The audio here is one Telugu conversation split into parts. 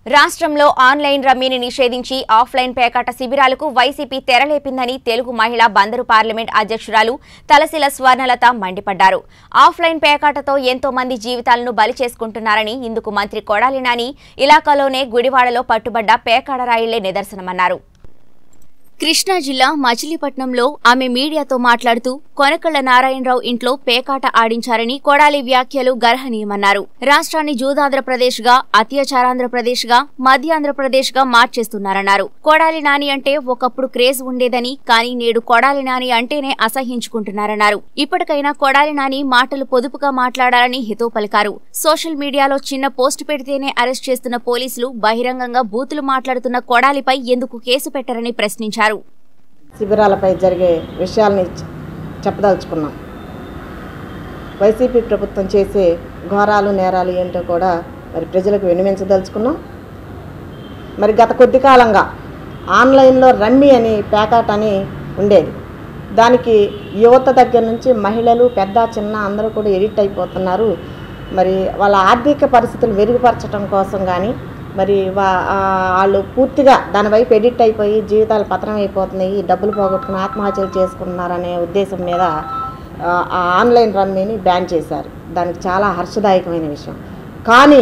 రాష్ట్రంలో ఆన్లైన్ రమ్మీని నిషేధించి ఆఫ్లైన్ పేకాట శిబిరాలకు వైసీపీ తెరలేపిందని తెలుగు మహిళా బందరు పార్లమెంట్ అధ్యక్షురాలు తలసిల స్వర్ణలత మండిపడ్డారు ఆఫ్లైన్ పేకాటతో ఎంతో మంది జీవితాలను బలి చేసుకుంటున్నారని ఇందుకు మంత్రి కొడాలి నాని ఇలాకాలోనే గుడివాడలో పట్టుబడ్డ పేకాడ రాయిళ్లే నిదర్శనమన్నారు కృష్ణా జిల్లా మచిలీపట్నంలో ఆమె మీడియాతో మాట్లాడుతూ కొనకళ్ల నారాయణరావు ఇంట్లో పేకాట ఆడించారని కొడాలి వ్యాఖ్యలు గర్హనీయమన్నారు రాష్ట్రాన్ని జూదాంధ్రప్రదేశ్ గా అత్యాచారాంధ్రప్రదేశ్ గా మధ్యాంధ్రప్రదేశ్ గా మార్చేస్తున్నారన్నారు కొడాలి నాని అంటే ఒకప్పుడు క్రేజ్ ఉండేదని కానీ నేడు కొడాలి నాని అంటేనే అసహ్యించుకుంటున్నారన్నారు ఇప్పటికైనా కొడాలి నాని మాటలు పొదుపుగా మాట్లాడాలని హితో పలికారు సోషల్ మీడియాలో చిన్న పోస్ట్ పెడితేనే అరెస్ట్ చేస్తున్న పోలీసులు బహిరంగంగా బూతులు మాట్లాడుతున్న కొడాలిపై ఎందుకు కేసు పెట్టరని ప్రశ్నించారు శిబిరాలపై జరిగే విషయాల్ని చె- చెప్పదలుచుకున్నాం వైసీపీ ప్రభుత్వం చేసే ఘోరాలు నేరాలు ఏంటో కూడా మరి ప్రజలకు వినిపించదలుచుకున్నాం మరి గత కొద్ది కాలంగా ఆన్లైన్లో రమ్మీ అని ప్యాకాట్ అని ఉండేది దానికి యువత దగ్గర నుంచి మహిళలు పెద్ద చిన్న అందరూ కూడా ఎడిట్ అయిపోతున్నారు మరి వాళ్ళ ఆర్థిక పరిస్థితులు మెరుగుపరచడం కోసం కానీ మరి వా ఆ, వాళ్ళు పూర్తిగా దాని వైపు ఎడిట్ అయిపోయి జీవితాలు పతనం అయిపోతున్నాయి డబ్బులు పోగొట్టుకుని ఆత్మహత్యలు చేసుకుంటున్నారనే ఉద్దేశం మీద ఆ, ఆ ఆన్లైన్ రమ్మీని బ్యాన్ చేశారు దానికి చాలా హర్షదాయకమైన విషయం కానీ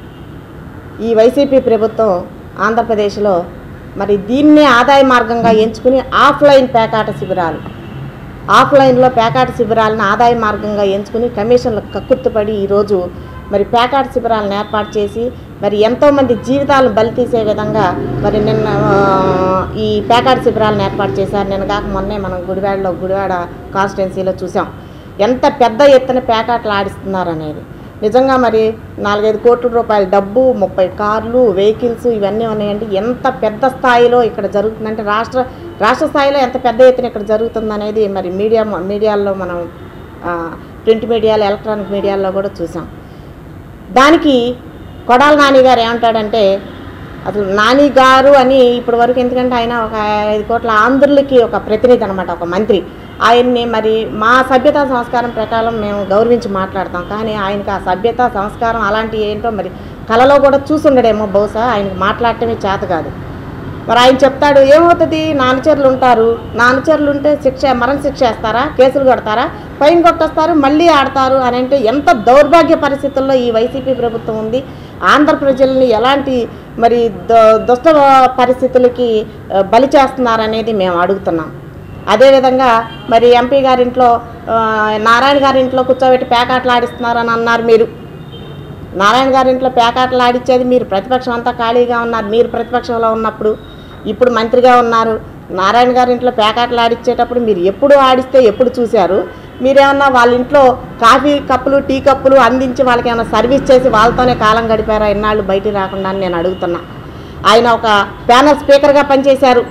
ఈ వైసీపీ ప్రభుత్వం ఆంధ్రప్రదేశ్లో మరి దీన్నే ఆదాయ మార్గంగా ఎంచుకుని ఆఫ్లైన్ పేకాట శిబిరాలు ఆఫ్లైన్లో పేకాట శిబిరాలను ఆదాయ మార్గంగా ఎంచుకుని కమిషన్లకు కక్కుర్తిపడి ఈరోజు మరి పేకాట శిబిరాలను ఏర్పాటు చేసి మరి ఎంతోమంది జీవితాలను బలి తీసే విధంగా మరి నిన్న ఆ, ఈ పేకాట శిబిరాలను ఏర్పాటు చేశారు నిన్న కాక మొన్నే మనం గుడివాడలో గుడివాడ కాన్స్టిట్యున్సీలో చూసాం ఎంత పెద్ద ఎత్తున పేకాటలు ఆడిస్తున్నారు అనేది నిజంగా మరి నాలుగైదు కోట్ల రూపాయల డబ్బు ముప్పై కార్లు వెహికల్స్ ఇవన్నీ ఉన్నాయండి ఎంత పెద్ద స్థాయిలో ఇక్కడ జరుగుతుందంటే రాష్ట్ర రాష్ట్ర స్థాయిలో ఎంత పెద్ద ఎత్తున ఇక్కడ జరుగుతుందనేది మరి మీడియా మీడియాల్లో మనం ఆ, ప్రింట్ మీడియాలో ఎలక్ట్రానిక్ మీడియాల్లో కూడా చూసాం దానికి కొడాల నాని గారు ఏమంటాడంటే అసలు నాని గారు అని ఇప్పటి వరకు ఎందుకంటే ఆయన ఒక ఐదు కోట్ల ఆంధ్రులకి ఒక ప్రతినిధి అనమాట ఒక మంత్రి ఆయన్ని మరి మా సభ్యత సంస్కారం ప్రకారం మేము గౌరవించి మాట్లాడతాం కానీ ఆయనకి ఆ సభ్యత సంస్కారం అలాంటి ఏంటో మరి కళలో కూడా చూసుండడేమో బహుశా ఆయనకి మాట్లాడటమే చేత కాదు మరి ఆయన చెప్తాడు ఏమవుతుంది నా అనుచరులు ఉంటారు నా అనుచరులు ఉంటే శిక్ష మరణ శిక్ష వేస్తారా కేసులు కొడతారా ఫైన్ కొట్టేస్తారు మళ్ళీ ఆడతారు అని అంటే ఎంత దౌర్భాగ్య పరిస్థితుల్లో ఈ వైసీపీ ప్రభుత్వం ఉంది ఆంధ్ర ప్రజల్ని ఎలాంటి మరి దు- దుష్ట పరిస్థితులకి ఆ, బలి చేస్తున్నారనేది మేము అడుగుతున్నాం అదేవిధంగా మరి ఎంపీ గారింట్లో ఆ, నారాయణ గారింట్లో కూర్చోబెట్టి పేకాటలు ఆడిస్తున్నారని అన్నారు మీరు నారాయణ గారి ఇంట్లో పేకాటలు ఆడిచ్చేది మీరు ప్రతిపక్షం అంతా ఖాళీగా ఉన్నారు మీరు ప్రతిపక్షంలో ఉన్నప్పుడు ఇప్పుడు మంత్రిగా ఉన్నారు నారాయణ గారి ఇంట్లో పేకాటలు ఆడిచ్చేటప్పుడు మీరు ఎప్పుడు ఆడిస్తే ఎప్పుడు చూశారు మీరేమన్నా వాళ్ళ ఇంట్లో కాఫీ కప్పులు టీ కప్పులు అందించి వాళ్ళకి ఏమైనా సర్వీస్ చేసి వాళ్ళతోనే కాలం గడిపారా ఇన్నాళ్ళు బయటికి రాకుండా అని నేను అడుగుతున్నా ఆయన ఒక ప్యానల్ స్పీకర్గా పనిచేశారు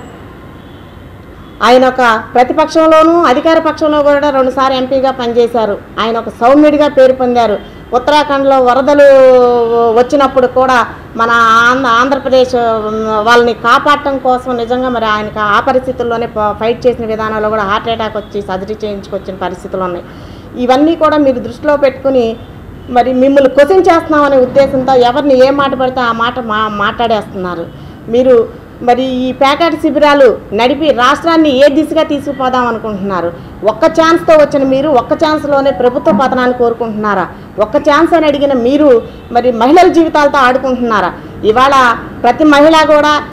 ఆయన ఒక ప్రతిపక్షంలోనూ అధికార పక్షంలో కూడా రెండుసార్లు ఎంపీగా పనిచేశారు ఆయన ఒక సౌమ్యుడిగా పేరు పొందారు ఉత్తరాఖండ్లో వరదలు వచ్చినప్పుడు కూడా మన ఆంధ్ర ఆంధ్రప్రదేశ్ ఉమ్, వాళ్ళని కాపాడటం కోసం నిజంగా మరి ఆయనకి ఆ పరిస్థితుల్లోనే ప- ఫైట్ చేసిన విధానంలో కూడా హార్ట్ అటాక్ వచ్చి సర్జరీ చేయించుకొచ్చిన పరిస్థితులు ఉన్నాయి ఇవన్నీ కూడా మీరు దృష్టిలో పెట్టుకుని మరి మిమ్మల్ని క్వశ్చన్ చేస్తున్నామనే ఉద్దేశంతో ఎవరిని ఏ మాట పడితే ఆ మాట మా మాట్లాడేస్తున్నారు మీరు మరి ఈ ప్యాకెట్ శిబిరాలు నడిపి రాష్ట్రాన్ని ఏ దిశగా తీసుకుపోదాం అనుకుంటున్నారు ఒక్క ఛాన్స్తో వచ్చిన మీరు ఒక్క ఛాన్స్లోనే ప్రభుత్వ పతనాన్ని కోరుకుంటున్నారా ఒక్క ఛాన్స్ అని అడిగిన మీరు మరి మహిళల జీవితాలతో ఆడుకుంటున్నారా ఇవాళ ప్రతి మహిళ కూడా